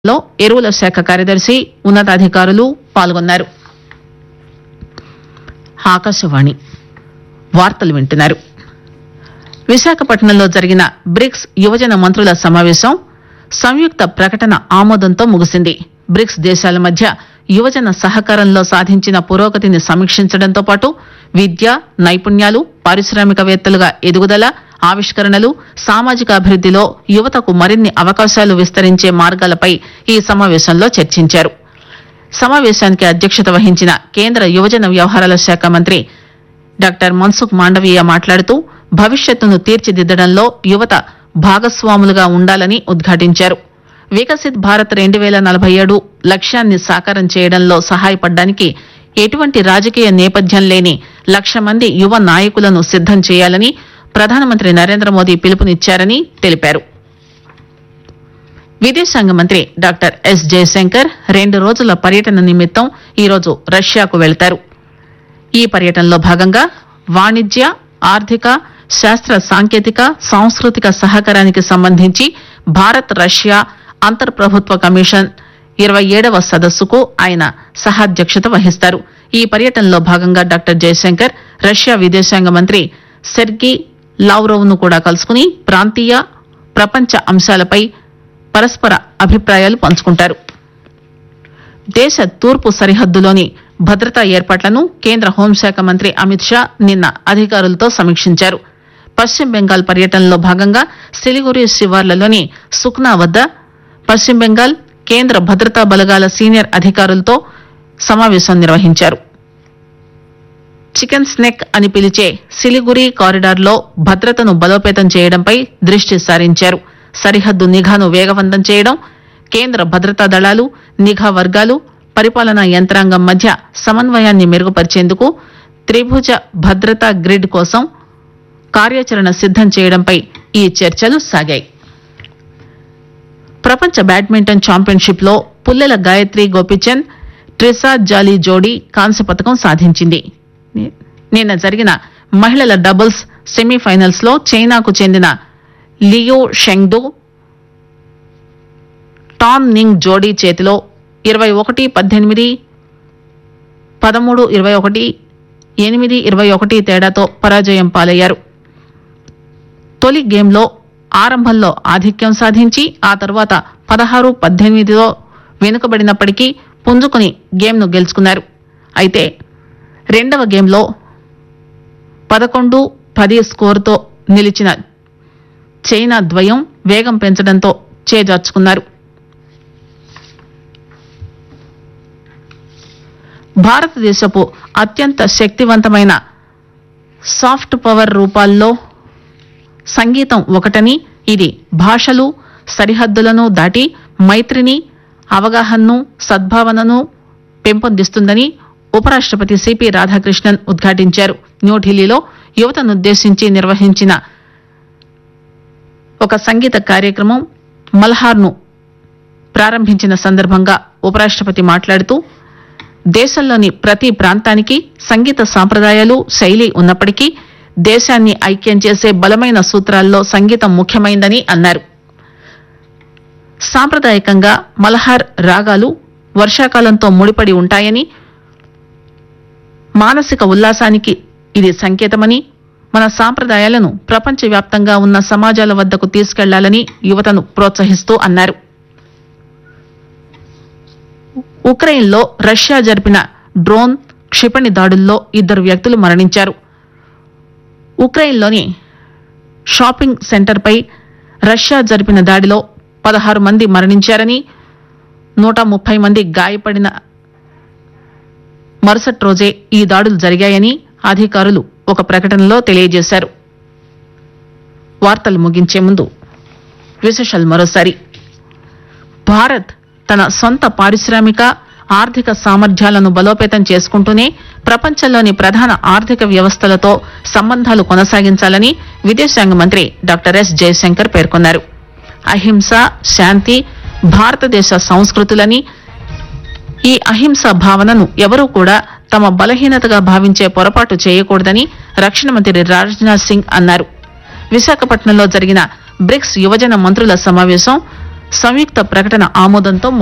లో ఎరువుల శాఖ కార్యదర్శి ఉన్నతాధికారులు పాల్గొన్నారు ఆకాశవాణి వార్తలు వింటున్నారు విశాఖపట్నంలో జరిగిన బ్రిక్స్ యువజన మంత్రుల సమావేశం సంయుక్త ప్రకటన ఆమోదంతో ముగిసింది బ్రిక్స్ దేశాల మధ్య యువజన సహకారంలో సాధించిన పురోగతిని సమీక్షించడంతో పాటు విద్య నైపుణ్యాలు పారిశ్రామికవేత్తలుగా ఎదుగుదల ఆవిష్కరణలు సామాజిక అభివృద్దిలో యువతకు మరిన్ని అవకాశాలు విస్తరించే మార్గాలపై ఈ సమావేశంలో చర్చించారు సమావేశానికి అధ్యక్షత వహించిన కేంద్ర యువజన వ్యవహారాల శాఖ మంత్రి డాక్టర్ మన్సుఖ్ మాండవీయ మాట్లాడుతూ భవిష్యత్తును తీర్చిదిద్దడంలో యువత భాగస్వాములుగా ఉండాలని ఉద్ఘాటించారు వికసిత్ భారత్ రెండు వేల నలభై ఏడు లక్ష్యాన్ని సాకారం చేయడంలో సహాయపడడానికి ఎటువంటి రాజకీయ నేపథ్యం లేని లక్ష మంది యువ నాయకులను సిద్దం చేయాలని ప్రధానమంత్రి నరేంద్ర మోదీ పిలుపునిచ్చారని తెలిపారు విదేశాంగ మంత్రి డాక్టర్ ఎస్ జయశంకర్ రెండు రోజుల పర్యటన నిమిత్తం ఈరోజు రష్యాకు వెళ్తారు ఈ పర్యటనలో భాగంగా వాణిజ్య ఆర్థిక శాస్త్ర సాంకేతిక సాంస్కృతిక సహకారానికి సంబంధించి భారత్ రష్యా అంతర్ ప్రభుత్వ కమిషన్ ఇరవై ఏడవ సదస్సుకు ఆయన సహాధ్యక్షత వహిస్తారు ఈ పర్యటనలో భాగంగా డాక్టర్ జయశంకర్ రష్యా విదేశాంగ మంత్రి సెర్గీ లావ్రోవ్ ను కూడా కలుసుకుని ప్రాంతీయ ప్రపంచ అంశాలపై పరస్పర అభిప్రాయాలు పంచుకుంటారు దేశ తూర్పు సరిహద్దులోని భద్రతా ఏర్పాట్లను కేంద్ర హోంశాఖ మంత్రి అమిత్ షా నిన్న అధికారులతో సమీక్షించారు పశ్చిమ బెంగాల్ పర్యటనలో భాగంగా సిలిగురి శివార్లలోని సుఖ్నా వద్ద పశ్చిమ బెంగాల్ కేంద్ర భద్రతా బలగాల సీనియర్ అధికారులతో సమావేశం నిర్వహించారు చికెన్ స్నెక్ అని పిలిచే సిలిగురి కారిడార్లో భద్రతను బలోపేతం చేయడంపై దృష్టి సారించారు సరిహద్దు నిఘాను వేగవంతం చేయడం కేంద్ర భద్రతా దళాలు నిఘా వర్గాలు పరిపాలనా యంత్రాంగం మధ్య సమన్వయాన్ని మెరుగుపరిచేందుకు త్రిభుజ భద్రతా గ్రిడ్ కోసం కార్యాచరణ సిద్దం చేయడంపై ఈ చర్చలు సాగాయి ప్రపంచ బ్యాడ్మింటన్ ఛాంపియన్షిప్ లో పుల్లెల గాయత్రి గోపిచంద్ ట్రిసా జాలీ జోడీ కాంస్య పథకం సాధించింది ని- నిన్న జరిగిన మహిళల డబుల్స్ సెమీఫైనల్స్ లో చైనాకు చెందిన లియో షెంగ్డు టాన్ నింగ్ జోడీ చేతిలో ఇరవై ఒకటి పద్దెనిమిది పదమూడు ఇరవై ఒకటి ఎనిమిది ఇరవై ఒకటి తేడాతో పరాజయం పాలయ్యారు తొలి గేమ్లో ఆరంభంలో ఆధిక్యం సాధించి ఆ తర్వాత పదహారు పద్దెనిమిదిలో వెనుకబడినప్పటికీ పుంజుకుని గేమ్ను గెలుచుకున్నారు అయితే రెండవ గేమ్లో పదకొండు పది స్కోరుతో నిలిచిన చైనా ద్వయం వేగం పెంచడంతో చేజార్చుకున్నారు భారతదేశపు అత్యంత శక్తివంతమైన సాఫ్ట్ పవర్ రూపాల్లో సంగీతం ఒకటని ఇది భాషలు సరిహద్దులను దాటి మైత్రిని అవగాహనను సద్భావనను పెంపొందిస్తుందని ఉపరాష్టపతి సిపి రాధాకృష్ణన్ ఉద్ఘాటించారు న్యూఢిల్లీలో యువతనుద్దేశించి నిర్వహించిన ఒక సంగీత కార్యక్రమం మల్హార్ను ప్రారంభించిన సందర్భంగా ఉపరాష్టపతి మాట్లాడుతూ దేశంలోని ప్రతి ప్రాంతానికి సంగీత సాంప్రదాయాలు శైలి ఉన్నప్పటికీ దేశాన్ని ఐక్యం చేసే బలమైన సూత్రాల్లో సంగీతం ముఖ్యమైందని అన్నారు సాంప్రదాయకంగా మల్హార్ రాగాలు వర్షాకాలంతో ముడిపడి ఉంటాయని మానసిక ఉల్లాసానికి ఇది సంకేతమని మన సాంప్రదాయాలను ప్రపంచవ్యాప్తంగా ఉన్న సమాజాల వద్దకు తీసుకెళ్లాలని యువతను ప్రోత్సహిస్తూ అన్నారు ఉక్రెయిన్లో రష్యా జరిపిన డ్రోన్ క్షిపణి దాడుల్లో ఇద్దరు వ్యక్తులు మరణించారు ఉక్రెయిన్లోని షాపింగ్ సెంటర్పై రష్యా జరిపిన దాడిలో పదహారు మంది మరణించారని నూట ముప్పై మంది గాయపడిన మరుసటి రోజే ఈ దాడులు జరిగాయని అధికారులు ఒక ప్రకటనలో తెలియజేశారు వార్తలు ముగించే ముందు విశేషాలు మరోసారి భారత్ తన సొంత పారిశ్రామిక ఆర్థిక సామర్థ్యాలను బలోపేతం చేసుకుంటూనే ప్రపంచంలోని ప్రధాన ఆర్థిక వ్యవస్థలతో సంబంధాలు కొనసాగించాలని విదేశాంగ మంత్రి డాక్టర్ ఎస్ జయశంకర్ పేర్కొన్నారు అహింస శాంతి భారతదేశ సంస్కృతులని ఈ అహింస భావనను ఎవరూ కూడా తమ బలహీనతగా భావించే పొరపాటు చేయకూడదని రక్షణ మంత్రి రాజ్నాథ్ సింగ్ అన్నారు విశాఖపట్నంలో జరిగిన బ్రిక్స్ యువజన మంత్రుల సమావేశం సంయుక్త ప్రకటన ఆమోదంతో